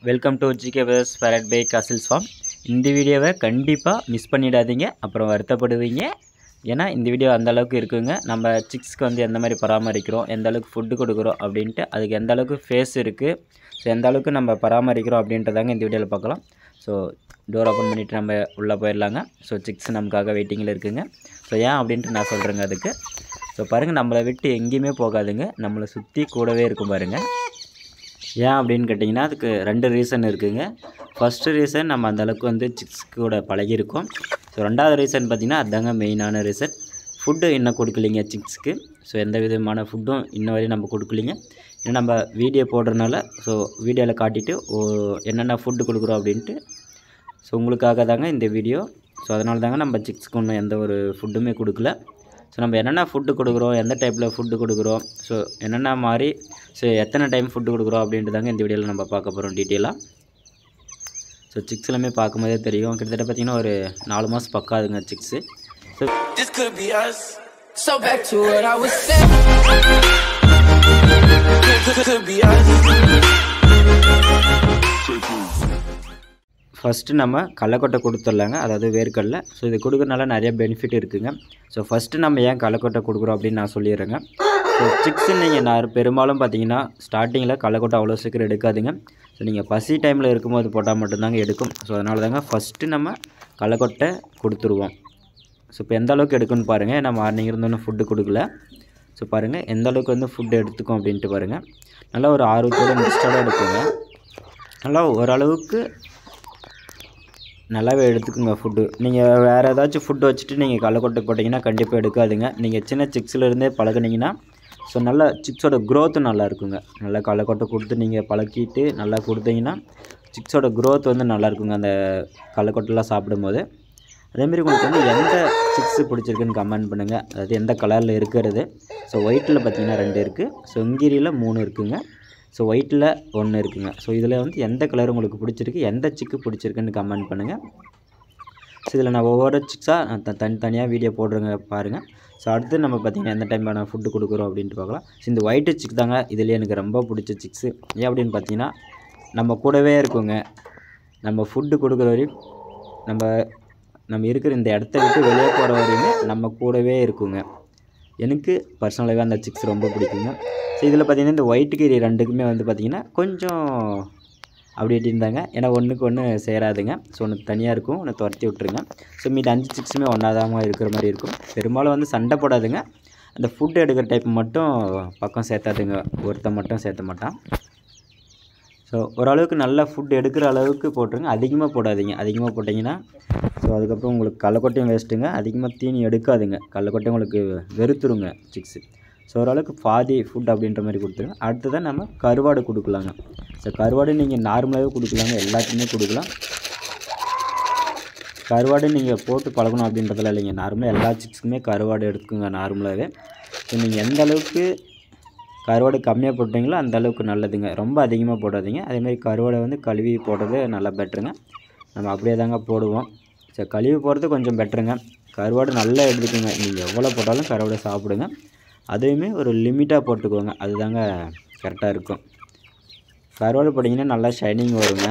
Welcome to GK brothers ஃபேரட் பை கசில்ஸ் ஃபார்ம் இந்த வீடியோவை கண்டிப்பாக மிஸ் பண்ணிடாதீங்க அப்புறம் வருத்தப்படுவீங்க ஏன்னா இந்த வீடியோ அந்த அளவுக்கு இருக்குங்க நம்ம சிக்ஸ்க்கு வந்து எந்த மாதிரி பராமரிக்கிறோம் எந்த அளவுக்கு ஃபுட்டு கொடுக்குறோம் அப்படின்ட்டு அதுக்கு எந்த அளவுக்கு ஃபேஸ் இருக்குது ஸோ எந்த அளவுக்கு நம்ம பராமரிக்கிறோம் அப்படின்றதாங்க இந்த வீடியோவில் பார்க்கலாம் ஸோ டோர் ஓப்பன் பண்ணிவிட்டு நம்ம உள்ளே போயிடலாங்க ஸோ சிக்ஸ் நமக்காக வெயிட்டிங்கில் இருக்குங்க ஸோ ஏன் அப்படின்ட்டு நான் சொல்கிறேங்க அதுக்கு ஸோ பாருங்கள் நம்மளை விட்டு எங்கேயுமே போகாதுங்க நம்மளை சுற்றி கூடவே இருக்கும் பாருங்கள் ஏன் அப்படின்னு கேட்டிங்கன்னா அதுக்கு ரெண்டு ரீசன் இருக்குங்க ஃபஸ்ட்டு ரீசன் நம்ம அந்த அளவுக்கு வந்து சிக்ஸ் கூட பழகியிருக்கோம் ஸோ ரெண்டாவது ரீசன் பார்த்திங்கன்னா அதுதாங்க மெயினான ரீசன் ஃபுட்டு இன்னும் கொடுக்கலிங்க சிக்ஸ்க்கு ஸோ எந்த விதமான ஃபுட்டும் இன்ன வரையும் நம்ம கொடுக்கலிங்க ஏன்னா நம்ம வீடியோ போடுறதுனால ஸோ வீடியோவில் காட்டிட்டு ஓ என்னென்ன ஃபுட்டு கொடுக்குறோம் அப்படின்ட்டு ஸோ உங்களுக்காக தாங்க இந்த வீடியோ ஸோ அதனால தாங்க நம்ம சிக்ஸ்க்கு ஒன்றும் எந்த ஒரு ஃபுட்டுமே கொடுக்கல ஸோ நம்ம என்னென்ன ஃபுட்டு கொடுக்குறோம் எந்த டைப்பில் ஃபுட்டு கொடுக்குறோம் ஸோ என்னென்ன மாதிரி ஸோ எத்தனை டைம் ஃபுட்டு கொடுக்குறோம் அப்படின்ட்டு தாங்க இந்த வீடியோவில் நம்ம பார்க்க போகிறோம் டீட்டெயிலாக ஸோ சிக்ஸ் எல்லாமே பார்க்கும்போதே தெரியும் கிட்டத்தட்ட பார்த்திங்கன்னா ஒரு நாலு மாதம் பக்கம் ஆகுதுங்க six so This could be us. So back to what I was saying. Could, could be us. First நம்ம கடலக்கொட்டை கொடுத்துடலாங்க அதாவது வேர்க்கடலை ஸோ இது கொடுக்கறனால நிறைய பெனிஃபிட் இருக்குங்க ஸோ ஃபஸ்ட்டு நம்ம ஏன் கடலக்கொட்டை கொடுக்குறோம் அப்படின்னு நான் சொல்லிடுறேங்க ஸோ சிக்ஸு நீங்கள் நான் பெரும்பாலும் பார்த்தீங்கன்னா ஸ்டார்டிங்கில் கடலக்கொட்டை அவ்வளோ சீக்கிரம் எடுக்காதுங்க ஸோ நீங்கள் பசி டைமில் இருக்கும்போது போட்டால் மட்டும்தாங்க எடுக்கும் ஸோ அதனால தாங்க ஃபஸ்ட்டு நம்ம கடலக்கொட்டை கொடுத்துருவோம் ஸோ இப்போ எந்த அளவுக்கு எடுக்குன்னு பாருங்கள் நான் மார்னிங் இருந்தோன்னே ஃபுட்டு கொடுக்கல ஸோ பாருங்கள் எந்த அளவுக்கு வந்து ஃபுட்டு எடுத்துக்கும் அப்படின்ட்டு பாருங்கள் நல்லா ஒரு ஆர்வத்தோடு இன்ட்ரெஸ்டோடு எடுக்குங்க நல்லா ஓரளவுக்கு நல்லாவே எடுத்துக்குங்க ஃபுட்டு நீங்கள் வேறு ஏதாச்சும் ஃபுட்டு வச்சுட்டு நீங்கள் கடலக்கொட்டை போட்டிங்கன்னா கண்டிப்பாக எடுக்காதுங்க நீங்கள் சின்ன சிக்ஸ்லேருந்தே பழகுனீங்கன்னா ஸோ நல்லா சிக்ஸோட growth நல்லா இருக்குங்க நல்லா கடலக்கொட்டை கொடுத்து நீங்கள் பழக்கிட்டு நல்லா கொடுத்தீங்கன்னா சிக்ஸோட growth வந்து நல்லா இருக்குங்க அந்த கடலக்கொட்டைலாம் சாப்பிடும்போது அதேமாரி உங்களுக்கு வந்து எந்த சிக்ஸ் பிடிச்சிருக்குன்னு கமெண்ட் பண்ணுங்கள் அதாவது எந்த கலரில் இருக்கிறது ஸோ ஒயிட்டில் பார்த்தீங்கன்னா ரெண்டு இருக்குது சொங்கிரியில் மூணு இருக்குங்க ஸோ ஒயிட்டில் ஒன்று இருக்குங்க ஸோ இதில் வந்து எந்த கலர் உங்களுக்கு பிடிச்சிருக்கு எந்த சிக்கு பிடிச்சிருக்குன்னு கமெண்ட் பண்ணுங்கள் ஸோ இதில் நான் ஒவ்வொரு சிக்ஸாக த தனித்தனியாக வீடியோ போடுறேங்க பாருங்கள் ஸோ அடுத்து நம்ம பார்த்திங்கன்னா எந்த டைம் நான் ஃபுட்டு கொடுக்குறோம் அப்படின்ட்டு பார்க்கலாம் ஸோ இந்த ஒயிட்டு சிக் தாங்க இதுலேயே எனக்கு ரொம்ப பிடிச்ச சிக்ஸு ஏன் அப்படின்னு பார்த்தீங்கன்னா நம்ம கூடவே இருக்குங்க நம்ம ஃபுட்டு கொடுக்குற வரையும் நம்ம நம்ம இருக்கிற இந்த இடத்த விட்டு வெளியே போகிற வரையுமே நம்ம கூடவே இருக்குங்க எனக்கு பர்சனலாகவே அந்த சிக்ஸ் ரொம்ப பிடிக்குங்க ஸோ இதில் பார்த்தீங்கன்னா இந்த ஒயிட் கீரி ரெண்டுக்குமே வந்து பார்த்திங்கன்னா கொஞ்சம் அப்படி இப்படி இருந்தாங்க ஏன்னா ஒன்றுக்கு ஒன்று சேராதுங்க ஸோ ஒன்று தனியாக இருக்கும் ஒன்று துரத்தி விட்ருங்க ஸோ மீதி அஞ்சு சிக்ஸுமே ஒன்றாதாம இருக்கிற மாதிரி இருக்கும் பெரும்பாலும் வந்து சண்டை போடாதுங்க அந்த ஃபுட் எடுக்கிற டைப் மட்டும் பக்கம் சேர்த்தாதுங்க ஒருத்தன் மட்டும் சேர்த்த மாட்டான் ஸோ ஓரளவுக்கு நல்ல ஃபுட் எடுக்கிற அளவுக்கு போட்டுருங்க அதிகமாக போடாதீங்க அதிகமாக போட்டிங்கன்னா ஸோ அதுக்கப்புறம் உங்களுக்கு கடலக்கொட்டையும் வேஸ்ட்டுங்க அதிகமாக தீனி எடுக்காதுங்க கடலக்கொட்டையும் உங்களுக்கு வெறுத்துருங்க சிக்ஸு ஸோ ஓரளவுக்கு பாதி ஃபுட் அப்படின்ற மாதிரி கொடுத்துருங்க அடுத்ததான் நம்ம கருவாடு கொடுக்கலாங்க ஸோ கருவாடு நீங்கள் நார்மலாகவே கொடுக்கலாங்க எல்லாத்துக்குமே கொடுக்கலாம் கருவாடு நீங்கள் போட்டு பழகணும் அப்படின்றதுல இல்லைங்க நார்மலாக எல்லா சிக்ஸுக்குமே கருவாடு எடுத்துக்குங்க நார்மலாகவே ஸோ நீங்கள் எந்த அளவுக்கு கருவாடு கம்மியாக போட்டிங்களோ அந்த அளவுக்கு நல்லதுங்க ரொம்ப அதிகமாக போடாதீங்க அதேமாதிரி கருவாடை வந்து கழுவி போடுறது நல்லா பெட்டருங்க நம்ம அப்படியே தாங்க போடுவோம் ஸோ கழுவி போடுறது கொஞ்சம் பெட்டருங்க கருவாடு நல்லா எடுத்துக்கோங்க நீங்கள் எவ்வளோ போட்டாலும் கருவாடை சாப்பிடுங்க அதையுமே ஒரு லிமிட்டாக போட்டுக்கோங்க அதுதாங்க கரெக்டாக இருக்கும் கருவாடு போட்டிங்கன்னா நல்லா ஷைனிங் வருங்க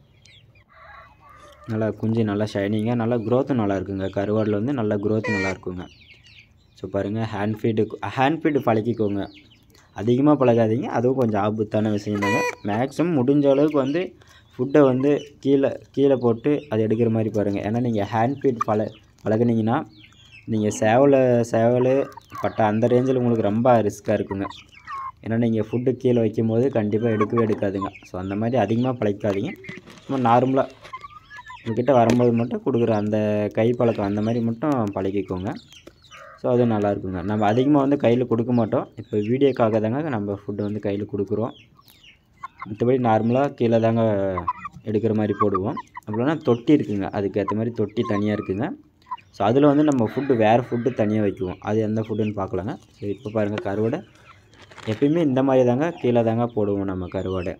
நல்லா குஞ்சு நல்லா ஷைனிங்காக நல்லா க்ரோத்தும் நல்லா இருக்குங்க கருவாடில் வந்து நல்லா க்ரோத் நல்லா இருக்குங்க ஸோ பாருங்கள் ஹேண்ட் ஃபீடு ஹேண்ட் ஃபீடு பழக்கிக்கோங்க அதிகமாக பழகாதீங்க அதுவும் கொஞ்சம் ஆபத்தான விஷயம் தாங்க மேக்ஸிமம் முடிஞ்ச அளவுக்கு வந்து ஃபுட்டை வந்து கீழே கீழே போட்டு அதை எடுக்கிற மாதிரி பாருங்கள் ஏன்னா நீங்கள் ஹேண்ட் ஃபீட் பழ பழகுனீங்கன்னா நீங்கள் சேவலை சேவல் பட்டா அந்த ரேஞ்சில் உங்களுக்கு ரொம்ப ரிஸ்க்காக இருக்குங்க ஏன்னா நீங்கள் ஃபுட்டு கீழே வைக்கும் போது கண்டிப்பாக எடுக்கவே எடுக்காதுங்க ஸோ அந்த மாதிரி அதிகமாக பழக்காதீங்க சும்மா நார்மலாக உங்ககிட்ட வரும்போது மட்டும் கொடுக்குற அந்த கை பழக்கம் அந்த மாதிரி மட்டும் பழகிக்கோங்க ஸோ அது நல்லா இருக்குங்க நம்ம அதிகமாக வந்து கையில் கொடுக்க மாட்டோம் இப்போ வீடியோக்காக தாங்க நம்ம ஃபுட்டு வந்து கையில் கொடுக்குறோம் மற்றபடி நார்மலாக கீழே தாங்க எடுக்கிற மாதிரி போடுவோம் அப்படின்னா தொட்டி இருக்குங்க அதுக்கு ஏற்ற மாதிரி தொட்டி தனியாக இருக்குங்க ஸோ அதில் வந்து நம்ம ஃபுட்டு வேறு ஃபுட்டு தனியாக வைக்குவோம் அது எந்த ஃபுட்டுன்னு பார்க்கலாங்க ஸோ இப்போ பாருங்கள் கருவாடை எப்பயுமே இந்த மாதிரி தாங்க கீழே தாங்க போடுவோம் நம்ம கருவாடை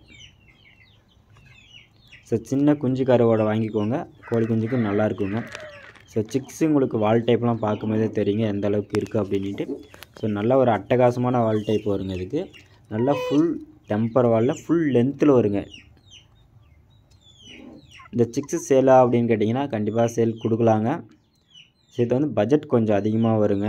ஸோ சின்ன குஞ்சு கருவாடை வாங்கிக்கோங்க கோழி குஞ்சுக்கு நல்லா இருக்குங்க ஸோ சிக்ஸ் உங்களுக்கு வால் டைப்லாம் பார்க்கும்போதே தெரியுங்க எந்த அளவுக்கு இருக்குது அப்படின்ட்டு ஸோ நல்ல ஒரு அட்டகாசமான வால் டைப் வருங்க இதுக்கு நல்லா ஃபுல் டெம்பர் வாலில் ஃபுல் லென்த்தில் வருங்க இந்த சிக்ஸு சேலா அப்படின்னு கேட்டிங்கன்னா கண்டிப்பாக சேல் கொடுக்கலாங்க ஸோ இது வந்து பட்ஜெட் கொஞ்சம் அதிகமாக வருங்க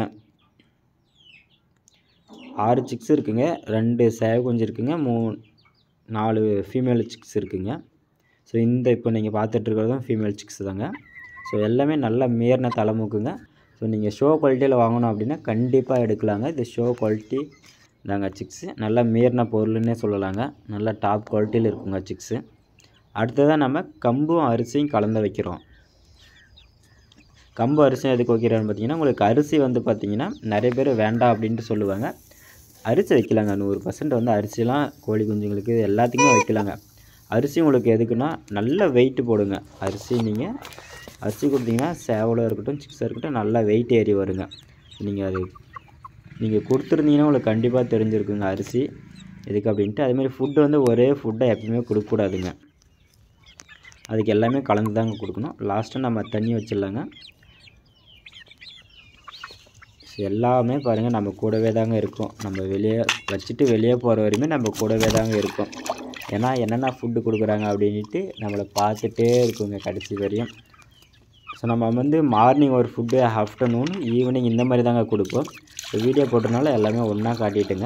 ஆறு சிக்ஸ் இருக்குங்க ரெண்டு சேவ குஞ்சு இருக்குங்க மூ நாலு ஃபீமேல் சிக்ஸ் இருக்குங்க ஸோ இந்த இப்போ நீங்கள் பார்த்துட்டு இருக்கிறதும் ஃபீமேல் சிக்ஸ் தாங்க ஸோ எல்லாமே நல்லா மீறின தலைமுக்குங்க ஸோ நீங்கள் ஷோ குவாலிட்டியில் வாங்கணும் அப்படின்னா கண்டிப்பாக எடுக்கலாங்க இது ஷோ குவாலிட்டி தாங்க சிக்ஸு நல்லா மீறின பொருள்னே சொல்லலாங்க நல்லா டாப் குவாலிட்டியில் இருக்குங்க சிக்ஸு அடுத்ததாக நம்ம கம்பும் அரிசியும் கலந்து வைக்கிறோம் கம்பு அரிசியும் எதுக்கு வைக்கிறோன்னு பார்த்தீங்கன்னா உங்களுக்கு அரிசி வந்து பார்த்தீங்கன்னா நிறைய பேர் வேண்டாம் அப்படின்ட்டு சொல்லுவாங்க அரிசி வைக்கலாங்க நூறு பர்சன்ட் வந்து அரிசிலாம் கோழி குஞ்சுங்களுக்கு எல்லாத்துக்குமே வைக்கலாங்க அரிசி உங்களுக்கு எதுக்குன்னா நல்ல வெயிட் போடுங்க அரிசி நீங்கள் அரிசி கொடுத்தீங்கன்னா சேவலாக இருக்கட்டும் சிக்ஸாக இருக்கட்டும் நல்லா வெயிட் ஏறி வருங்க நீங்கள் அது நீங்கள் கொடுத்துருந்தீங்கன்னா உங்களுக்கு கண்டிப்பாக தெரிஞ்சிருக்குங்க அரிசி எதுக்கு அப்படின்ட்டு அதேமாதிரி ஃபுட்டு வந்து ஒரே ஃபுட்டை எப்பயுமே கொடுக்கக்கூடாதுங்க அதுக்கு எல்லாமே கலந்து தாங்க கொடுக்கணும் லாஸ்ட்டாக நம்ம தண்ணி வச்சிடலாங்க ஸோ எல்லாமே பாருங்கள் நம்ம கூடவே தாங்க இருக்கும் நம்ம வெளியே வச்சுட்டு வெளியே போகிற வரையுமே நம்ம கூடவே தாங்க இருக்கும் ஏன்னா என்னென்ன ஃபுட்டு கொடுக்குறாங்க அப்படின்ட்டு நம்மளை பார்த்துட்டே இருக்குங்க கடைசி வரையும் ஸோ நம்ம வந்து மார்னிங் ஒரு ஃபுட்டு ஆஃப்டர்நூன் ஈவினிங் இந்த மாதிரி தாங்க கொடுப்போம் ஸோ வீடியோ போட்டனால எல்லாமே ஒன்றா காட்டிட்டுங்க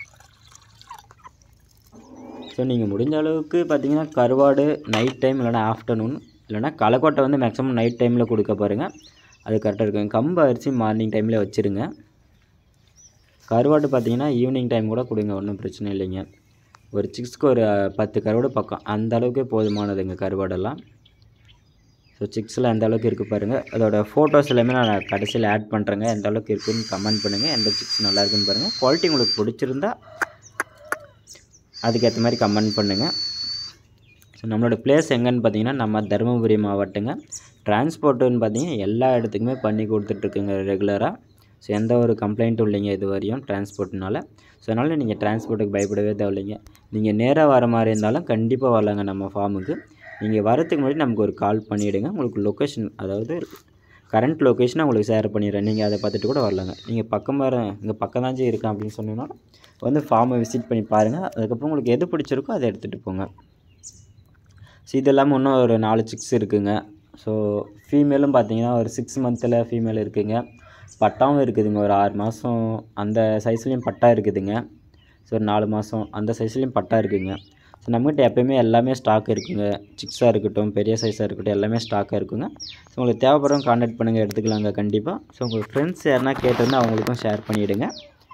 ஸோ நீங்கள் முடிஞ்ச அளவுக்கு பார்த்தீங்கன்னா கருவாடு நைட் டைம் இல்லைனா ஆஃப்டர்நூன் இல்லைனா களைக்கொட்டை வந்து மேக்ஸிமம் நைட் டைமில் கொடுக்க பாருங்கள் அது கரெக்டாக இருக்கும் கம்பு அரிசி மார்னிங் டைமில் வச்சுருங்க கருவாடு பார்த்தீங்கன்னா ஈவினிங் டைம் கூட கொடுங்க ஒன்றும் பிரச்சனை இல்லைங்க ஒரு சிக்ஸ்க்கு ஒரு பத்து கருவாடு பக்கம் அந்த அளவுக்கே போதுமானதுங்க கருவாடெல்லாம் ஸோ சிக்ஸில் எந்த அளவுக்கு இருக்குது பாருங்கள் அதோட ஃபோட்டோஸ் எல்லாமே நான் கடைசியில் ஆட் பண்ணுறேங்க எந்த அளவுக்கு இருக்குன்னு கமெண்ட் பண்ணுங்கள் எந்த சிக்ஸ் நல்லா இருக்குன்னு பாருங்கள் குவாலிட்டி உங்களுக்கு பிடிச்சிருந்தா அதுக்கேற்ற மாதிரி கமெண்ட் பண்ணுங்கள் ஸோ நம்மளோட பிளேஸ் எங்கன்னு பார்த்தீங்கன்னா நம்ம தருமபுரி மாவட்டங்க டிரான்ஸ்போர்ட்டுன்னு பார்த்தீங்கன்னா எல்லா இடத்துக்குமே பண்ணி கொடுத்துட்ருக்குங்க ரெகுலராக ஸோ எந்த ஒரு கம்ப்ளைண்ட்டும் இல்லைங்க இது வரையும் டிரான்ஸ்போர்ட்னால ஸோ அதனால் நீங்கள் டிரான்ஸ்போர்ட்டுக்கு பயப்படவே தேவையில்லைங்க நீங்கள் நேராக வர மாதிரி இருந்தாலும் கண்டிப்பாக வரலாங்க நம்ம ஃபார்முக்கு நீங்கள் வரதுக்கு முன்னாடி நமக்கு ஒரு கால் பண்ணிவிடுங்க உங்களுக்கு லொக்கேஷன் அதாவது கரண்ட் லொக்கேஷனை உங்களுக்கு ஷேர் பண்ணிடுறேன் நீங்கள் அதை பார்த்துட்டு கூட வரலாங்க நீங்கள் பக்கம் வர இங்கே பக்கம் தான் இருக்கேன் அப்படின்னு சொன்னீங்கன்னா வந்து ஃபார்மை விசிட் பண்ணி பாருங்கள் அதுக்கப்புறம் உங்களுக்கு எது பிடிச்சிருக்கோ அதை எடுத்துகிட்டு போங்க ஸோ இது இல்லாமல் இன்னும் ஒரு நாலு சிக்ஸ் இருக்குங்க ஸோ ஃபீமேலும் பார்த்தீங்கன்னா ஒரு சிக்ஸ் மந்தில் ஃபீமேல் இருக்குங்க பட்டாவும் இருக்குதுங்க ஒரு ஆறு மாதம் அந்த சைஸ்லேயும் பட்டா இருக்குதுங்க ஸோ ஒரு நாலு மாதம் அந்த சைஸ்லேயும் பட்டா இருக்குங்க ஸோ நம்மகிட்ட எப்போயுமே எல்லாமே ஸ்டாக் இருக்குங்க சிக்ஸாக இருக்கட்டும் பெரிய சைஸாக இருக்கட்டும் எல்லாமே ஸ்டாக்காக இருக்குங்க ஸோ உங்களுக்கு தேவைப்படுறவங்க கான்டாக்ட் பண்ணுங்கள் எடுத்துக்கலாங்க கண்டிப்பாக ஸோ உங்கள் ஃப்ரெண்ட்ஸ் யாருன்னா கேட்டிருந்தா அவங்களுக்கும் ஷேர் பண்ணிவிடுங்க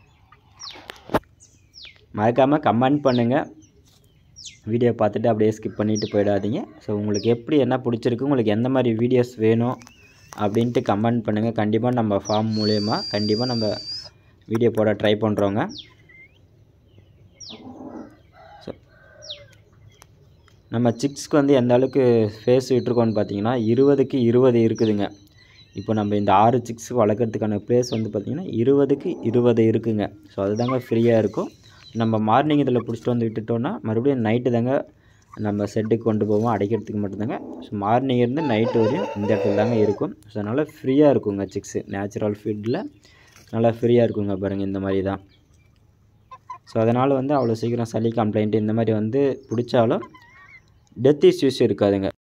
மறக்காமல் கமெண்ட் பண்ணுங்கள் வீடியோ பார்த்துட்டு அப்படியே ஸ்கிப் பண்ணிவிட்டு போயிடாதீங்க ஸோ உங்களுக்கு எப்படி என்ன பிடிச்சிருக்கு உங்களுக்கு எந்த மாதிரி வீடியோஸ் வேணும் அப்படின்ட்டு கமெண்ட் பண்ணுங்கள் கண்டிப்பாக நம்ம ஃபார்ம் மூலயமா கண்டிப்பாக நம்ம வீடியோ போட ட்ரை பண்ணுறோங்க ஸோ நம்ம சிக்ஸ்க்கு வந்து எந்த அளவுக்கு ஃபேஸ் விட்டுருக்கோன்னு பார்த்தீங்கன்னா இருபதுக்கு இருபது இருக்குதுங்க இப்போ நம்ம இந்த ஆறு சிக்ஸ் வளர்க்குறதுக்கான ப்ளேஸ் வந்து பார்த்திங்கன்னா இருபதுக்கு இருபது இருக்குங்க ஸோ அதுதாங்க ஃப்ரீயாக இருக்கும் நம்ம மார்னிங் இதில் பிடிச்சிட்டு வந்து விட்டுட்டோன்னா மறுபடியும் நைட்டு தாங்க நம்ம செட்டுக்கு கொண்டு போவோம் அடைக்கிறதுக்கு மட்டும்தாங்க ஸோ மார்னிங் இருந்து நைட்டு வரையும் இந்த இடத்துல தாங்க இருக்கும் ஸோ அதனால் ஃப்ரீயாக இருக்குங்க சிக்ஸு நேச்சுரல் ஃபீல்டில் நல்லா ஃப்ரீயாக இருக்குங்க பாருங்கள் இந்த மாதிரி தான் ஸோ அதனால் வந்து அவ்வளோ சீக்கிரம் சளி கம்ப்ளைண்ட் இந்த மாதிரி வந்து பிடிச்சாலும் டெத் இஷ்யூஸ் இருக்காதுங்க